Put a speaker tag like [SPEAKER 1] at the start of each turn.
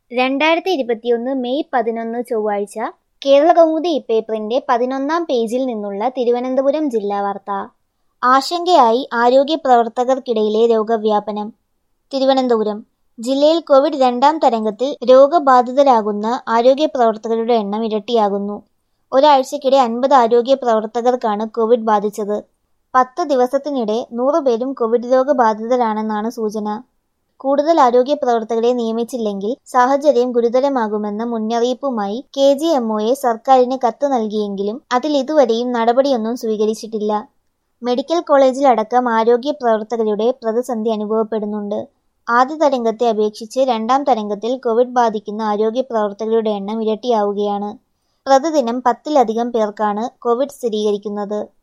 [SPEAKER 1] രണ്ടായിരത്തി ഇരുപത്തിയൊന്ന് മെയ് പതിനൊന്ന് ചൊവ്വാഴ്ച കേരളകൗമുദി ഇപ്പേപ്പറിന്റെ പതിനൊന്നാം പേജിൽ നിന്നുള്ള തിരുവനന്തപുരം ജില്ലാ വാർത്ത ആശങ്കയായി ആരോഗ്യ പ്രവർത്തകർക്കിടയിലെ രോഗവ്യാപനം തിരുവനന്തപുരം ജില്ലയിൽ കോവിഡ് രണ്ടാം തരംഗത്തിൽ രോഗബാധിതരാകുന്ന ആരോഗ്യ പ്രവർത്തകരുടെ എണ്ണം ഇരട്ടിയാകുന്നു ഒരാഴ്ചക്കിടെ അൻപത് ആരോഗ്യ പ്രവർത്തകർക്കാണ് കോവിഡ് ബാധിച്ചത് പത്ത് ദിവസത്തിനിടെ നൂറുപേരും കോവിഡ് രോഗബാധിതരാണെന്നാണ് സൂചന കൂടുതൽ ആരോഗ്യ പ്രവർത്തകരെ നിയമിച്ചില്ലെങ്കിൽ സാഹചര്യം ഗുരുതരമാകുമെന്ന മുന്നറിയിപ്പുമായി കെ ജി എംഒയെ സർക്കാരിന് കത്ത് നൽകിയെങ്കിലും അതിൽ ഇതുവരെയും നടപടിയൊന്നും സ്വീകരിച്ചിട്ടില്ല മെഡിക്കൽ കോളേജിലടക്കം ആരോഗ്യ പ്രവർത്തകരുടെ പ്രതിസന്ധി അനുഭവപ്പെടുന്നുണ്ട് ആദ്യ തരംഗത്തെ അപേക്ഷിച്ച് രണ്ടാം തരംഗത്തിൽ കോവിഡ് ബാധിക്കുന്ന ആരോഗ്യ പ്രവർത്തകരുടെ എണ്ണം ഇരട്ടിയാവുകയാണ് പ്രതിദിനം പത്തിലധികം പേർക്കാണ് കോവിഡ് സ്ഥിരീകരിക്കുന്നത്